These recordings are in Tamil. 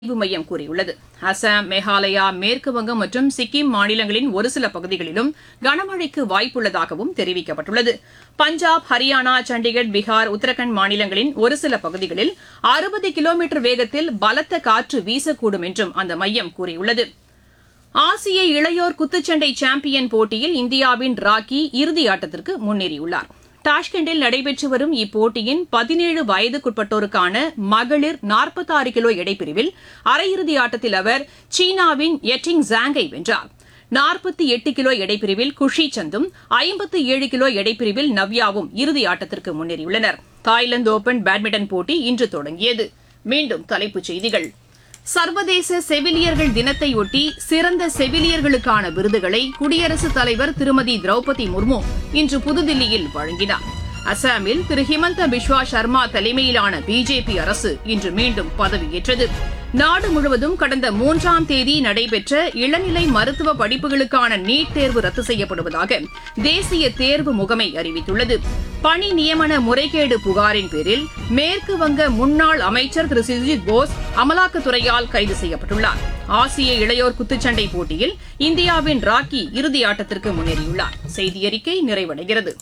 ஆய்வு மையம் கூறியுள்ளது அசாம் மேகாலயா மேற்குவங்கம் மற்றும் சிக்கிம் மாநிலங்களின் ஒரு சில பகுதிகளிலும் கனமழைக்கு வாய்ப்புள்ளதாகவும் தெரிவிக்கப்பட்டுள்ளது பஞ்சாப் ஹரியானா சண்டிகர் பீகார் உத்தரகாண்ட் மாநிலங்களின் ஒரு சில பகுதிகளில் அறுபது கிலோமீட்டர் வேகத்தில் பலத்த காற்று வீசக்கூடும் என்றும் அந்த மையம் கூறியுள்ளது ஆசிய இளையோர் குத்துச்சண்டை சாம்பியன் போட்டியில் இந்தியாவின் ராக்கி இறுதி ஆட்டத்திற்கு முன்னேறியுள்ளார் டாஷ்கண்டில் நடைபெற்று வரும் இப்போட்டியின் பதினேழு வயதுக்குட்பட்டோருக்கான மகளிர் நாற்பத்தாறு கிலோ எடைப்பிரிவில் அரையிறுதி ஆட்டத்தில் அவர் சீனாவின் எட்டிங் ஜாங்கை வென்றார் நாற்பத்தி எட்டு கிலோ எடைப்பிரிவில் குஷி சந்தும் ஐம்பத்து ஏழு கிலோ எடைப்பிரிவில் நவ்யாவும் இறுதி ஆட்டத்திற்கு முன்னேறியுள்ளனர் தாய்லாந்து ஓபன் பேட்மிண்டன் போட்டி இன்று தொடங்கியது மீண்டும் தலைப்புச் செய்திகள் சர்வதேச செவிலியர்கள் தினத்தையொட்டி சிறந்த செவிலியர்களுக்கான விருதுகளை குடியரசுத் தலைவர் திருமதி திரௌபதி முர்மு இன்று புதுதில்லியில் வழங்கினார் அசாமில் திரு ஹிமந்த பிஸ்வா சர்மா தலைமையிலான பிஜேபி அரசு இன்று மீண்டும் பதவியேற்றது நாடு முழுவதும் கடந்த மூன்றாம் தேதி நடைபெற்ற இளநிலை மருத்துவ படிப்புகளுக்கான நீட் தேர்வு ரத்து செய்யப்படுவதாக தேசிய தேர்வு முகமை அறிவித்துள்ளது பணி நியமன முறைகேடு புகாரின் பேரில் மேற்கு வங்க முன்னாள் அமைச்சர் திரு சுஜித் போஸ் அமலாக்கத்துறையால் கைது செய்யப்பட்டுள்ளார் ஆசிய இளையோர் குத்துச்சண்டை போட்டியில் இந்தியாவின் ராக்கி இறுதி ஆட்டத்திற்கு முன்னேறியுள்ளார் செய்தியறிக்கை நிறைவடைகிறது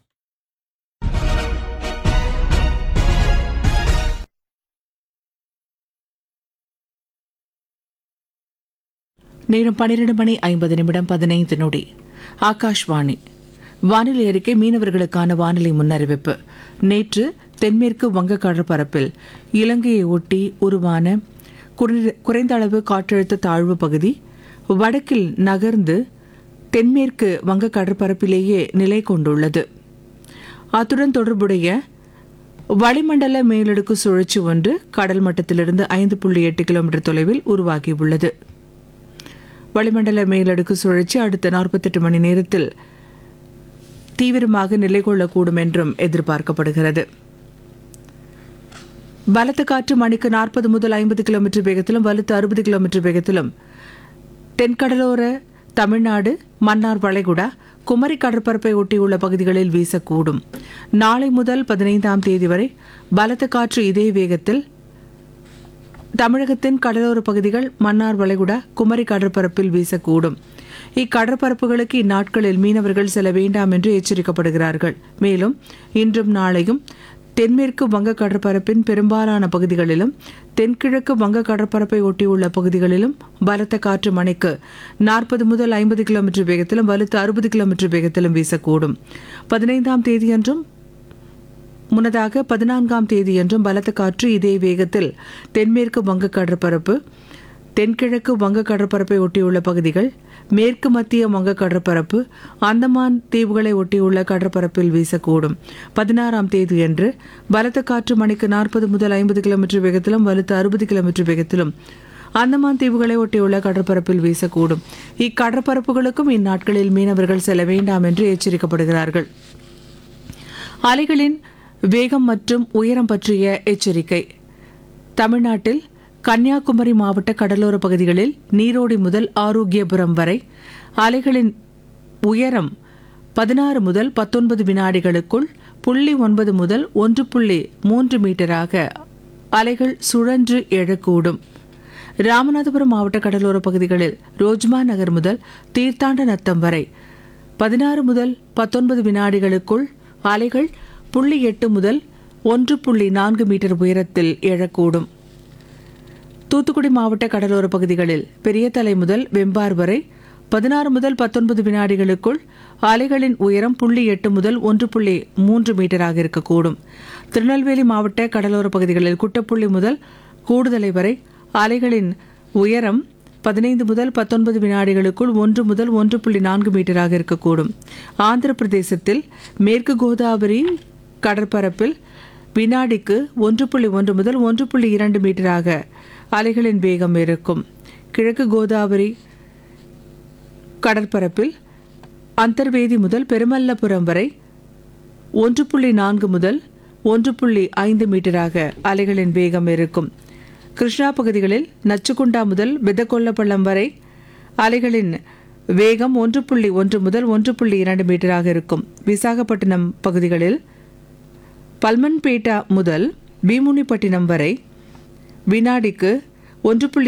நேரம் பன்னிரண்டு மணி ஐம்பது நிமிடம் பதினைந்து நொடி ஆகாஷ்வாணி வானிலை அறிக்கை மீனவர்களுக்கான வானிலை முன்னறிவிப்பு நேற்று தென்மேற்கு வங்க கடற்பரப்பில் இலங்கையை ஒட்டி உருவான குறை- குறைந்த அளவு காற்றழுத்த தாழ்வு பகுதி வடக்கில் நகர்ந்து தென்மேற்கு வங்க கடற்பரப்பிலேயே நிலை கொண்டுள்ளது அத்துடன் தொடர்புடைய வளிமண்டல மேலடுக்கு சுழற்சி ஒன்று கடல் மட்டத்திலிருந்து ஐந்து புள்ளி எட்டு கிலோமீட்டர் தொலைவில் உருவாகியுள்ளது வளிமண்டல மேலடுக்கு சுழற்சி அடுத்த நாற்பத்தெட்டு மணி நேரத்தில் தீவிரமாக நிலை கொள்ளக்கூடும் என்றும் எதிர்பார்க்கப்படுகிறது பலத்த காற்று மணிக்கு நாற்பது முதல் ஐம்பது கிலோமீட்டர் வேகத்திலும் வலுத்து அறுபது கிலோமீட்டர் வேகத்திலும் தென்கடலோர தமிழ்நாடு மன்னார் வளைகுடா குமரி கடற்பரப்பை ஒட்டியுள்ள பகுதிகளில் வீசக்கூடும் நாளை முதல் பதினைந்தாம் தேதி வரை பலத்த காற்று இதே வேகத்தில் தமிழகத்தின் கடலோர பகுதிகள் மன்னார் வளைகுடா குமரி கடற்பரப்பில் வீசக்கூடும் இக்கடற்பரப்புகளுக்கு இந்நாட்களில் மீனவர்கள் செல்ல வேண்டாம் என்று எச்சரிக்கப்படுகிறார்கள் மேலும் இன்றும் நாளையும் தென்மேற்கு வங்க கடற்பரப்பின் பெரும்பாலான பகுதிகளிலும் தென்கிழக்கு வங்க கடற்பரப்பை ஒட்டியுள்ள பகுதிகளிலும் பலத்த காற்று மணிக்கு நாற்பது முதல் ஐம்பது கிலோமீட்டர் வேகத்திலும் வலுத்து அறுபது கிலோமீட்டர் வேகத்திலும் வீசக்கூடும் பதினைந்தாம் தேதியன்றும் முன்னதாக பதினான்காம் தேதியன்றும் பலத்த காற்று இதே வேகத்தில் தென்மேற்கு வங்க கடற்பரப்பு தென்கிழக்கு வங்க கடற்பரப்பை ஒட்டியுள்ள பகுதிகள் மேற்கு மத்திய வங்க கடற்பரப்பு அந்தமான் தீவுகளை ஒட்டியுள்ள கடற்பரப்பில் வீசக்கூடும் பதினாறாம் தேதியன்று பலத்த காற்று மணிக்கு நாற்பது முதல் ஐம்பது கிலோமீட்டர் வேகத்திலும் வலுத்து அறுபது கிலோமீட்டர் வேகத்திலும் அந்தமான் தீவுகளை ஒட்டியுள்ள கடற்பரப்பில் வீசக்கூடும் இக்கடற்பரப்புகளுக்கும் இந்நாட்களில் மீனவர்கள் செல்ல வேண்டாம் என்று எச்சரிக்கப்படுகிறார்கள் அலைகளின் வேகம் மற்றும் உயரம் பற்றிய எச்சரிக்கை தமிழ்நாட்டில் கன்னியாகுமரி மாவட்ட கடலோர பகுதிகளில் நீரோடி முதல் ஆரோக்கியபுரம் வரை அலைகளின் உயரம் பதினாறு முதல் பத்தொன்பது வினாடிகளுக்குள் புள்ளி ஒன்பது முதல் ஒன்று புள்ளி மூன்று மீட்டராக அலைகள் சுழன்று எழக்கூடும் ராமநாதபுரம் மாவட்ட கடலோர பகுதிகளில் ரோஜ்மா நகர் முதல் தீர்த்தாண்ட நத்தம் வரை பதினாறு முதல் பத்தொன்பது வினாடிகளுக்குள் அலைகள் புள்ளி எட்டு முதல் ஒன்று புள்ளி நான்கு மீட்டர் உயரத்தில் எழக்கூடும் தூத்துக்குடி மாவட்ட கடலோர பகுதிகளில் பெரியதலை முதல் வெம்பார் வரை பதினாறு முதல் பத்தொன்பது வினாடிகளுக்குள் அலைகளின் உயரம் புள்ளி எட்டு முதல் ஒன்று புள்ளி மூன்று மீட்டராக இருக்கக்கூடும் திருநெல்வேலி மாவட்ட கடலோர பகுதிகளில் குட்டப்புள்ளி முதல் கூடுதலை வரை அலைகளின் உயரம் பதினைந்து முதல் பத்தொன்பது வினாடிகளுக்குள் ஒன்று முதல் ஒன்று புள்ளி நான்கு மீட்டராக இருக்கக்கூடும் ஆந்திர பிரதேசத்தில் மேற்கு கோதாவரி கடற்பரப்பில் வினாடிக்கு ஒன்று புள்ளி ஒன்று முதல் ஒன்று புள்ளி இரண்டு மீட்டராக அலைகளின் வேகம் இருக்கும் கிழக்கு கோதாவரி கடற்பரப்பில் அந்தர்வேதி முதல் பெருமல்லபுரம் வரை ஒன்று புள்ளி நான்கு முதல் ஒன்று புள்ளி ஐந்து மீட்டராக அலைகளின் வேகம் இருக்கும் கிருஷ்ணா பகுதிகளில் நச்சுக்குண்டா முதல் பெதகொல்லப்பள்ளம் வரை அலைகளின் வேகம் ஒன்று புள்ளி ஒன்று முதல் ஒன்று புள்ளி இரண்டு மீட்டராக இருக்கும் விசாகப்பட்டினம் பகுதிகளில் பல்மன்பேட்டா முதல் பீமுனிப்பட்டினம் வரை வினாடிக்கு ஒன்று புள்ளி